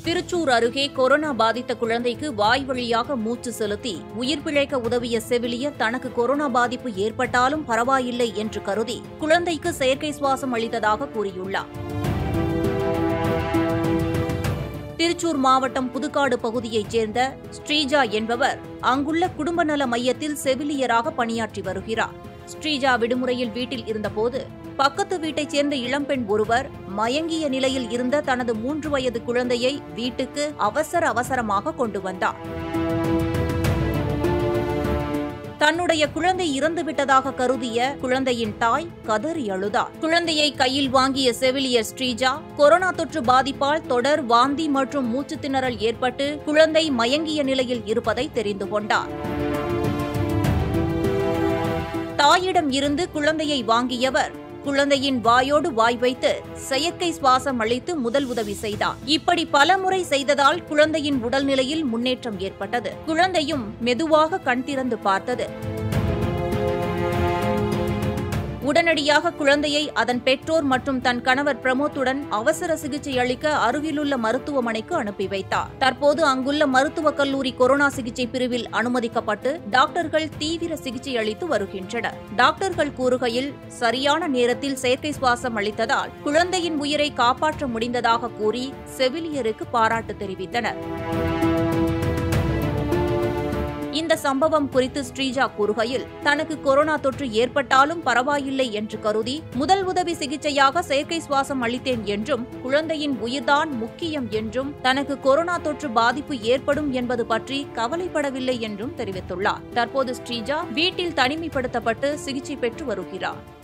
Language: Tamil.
திருச்சூர் அருகே கொரோனா பாதித்த குழந்தைக்கு வாய் வழியாக மூச்சு செலுத்தி உயிர் பிழைக்க உதவிய செவிலியர் தனக்கு கொரோனா பாதிப்பு ஏற்பட்டாலும் பரவாயில்லை என்று கருதி குழந்தைக்கு செயற்கை சுவாசம் அளித்ததாக கூறியுள்ளார் திருச்சூர் மாவட்டம் புதுக்காடு பகுதியைச் சேர்ந்த ஸ்ரீஜா என்பவர் அங்குள்ள குடும்ப நல மையத்தில் செவிலியராக பணியாற்றி வருகிறார் ஸ்ரீஜா விடுமுறையில் வீட்டில் இருந்தபோது பக்கத்து வீட்டைச் சேர்ந்த இளம்பெண் ஒருவர் மயங்கிய நிலையில் இருந்த தனது மூன்று வயது குழந்தையை வீட்டுக்கு அவசர அவசரமாக கொண்டு வந்தார் தன்னுடைய குழந்தை இறந்துவிட்டதாக கருதிய குழந்தையின் தாய் கதறி அழுதார் குழந்தையை கையில் வாங்கிய செவிலியர் ஸ்ரீஜா கொரோனா தொற்று பாதிப்பால் தொடர் வாந்தி மற்றும் மூச்சு திணறல் ஏற்பட்டு குழந்தை மயங்கிய நிலையில் இருப்பதை தெரிந்து கொண்டார் தாயிடம் இருந்து குழந்தையை வாங்கியவர் குழந்தையின் வாயோடு வாய் வைத்து செயற்கை சுவாசம் அளித்து முதல் உதவி செய்தார் இப்படி பல முறை செய்ததால் குழந்தையின் உடல்நிலையில் முன்னேற்றம் ஏற்பட்டது குழந்தையும் மெதுவாக கண் திறந்து பார்த்தது உடனடியாக குழந்தையை அதன் பெற்றோர் மற்றும் தன் கணவர் பிரமோத்துடன் அவசர சிகிச்சை அளிக்க அருகிலுள்ள மருத்துவமனைக்கு அனுப்பி வைத்தார் தற்போது அங்குள்ள மருத்துவக் கல்லூரி கொரோனா சிகிச்சை பிரிவில் அனுமதிக்கப்பட்டு டாக்டர்கள் தீவிர சிகிச்சை அளித்து வருகின்றனர் டாக்டர்கள் கூறுகையில் சரியான நேரத்தில் செயற்கை சுவாசம் அளித்ததால் குழந்தையின் உயிரை காப்பாற்ற முடிந்ததாக கூறி செவிலியருக்கு பாராட்டு தெரிவித்தனர் இந்த சம்பவம் குறித்து ஸ்ரீஜா கூறுகையில் தனக்கு கொரோனா தொற்று ஏற்பட்டாலும் பரவாயில்லை என்று கருதி முதல் உதவி சிகிச்சையாக செயற்கை சுவாசம் அளித்தேன் என்றும் குழந்தையின் உயிர்தான் முக்கியம் என்றும் தனக்கு கொரோனா தொற்று பாதிப்பு ஏற்படும் என்பது பற்றி கவலைப்படவில்லை என்றும் தெரிவித்துள்ளார் தற்போது ஸ்ரீஜா வீட்டில் தனிமைப்படுத்தப்பட்டு சிகிச்சை பெற்று வருகிறார்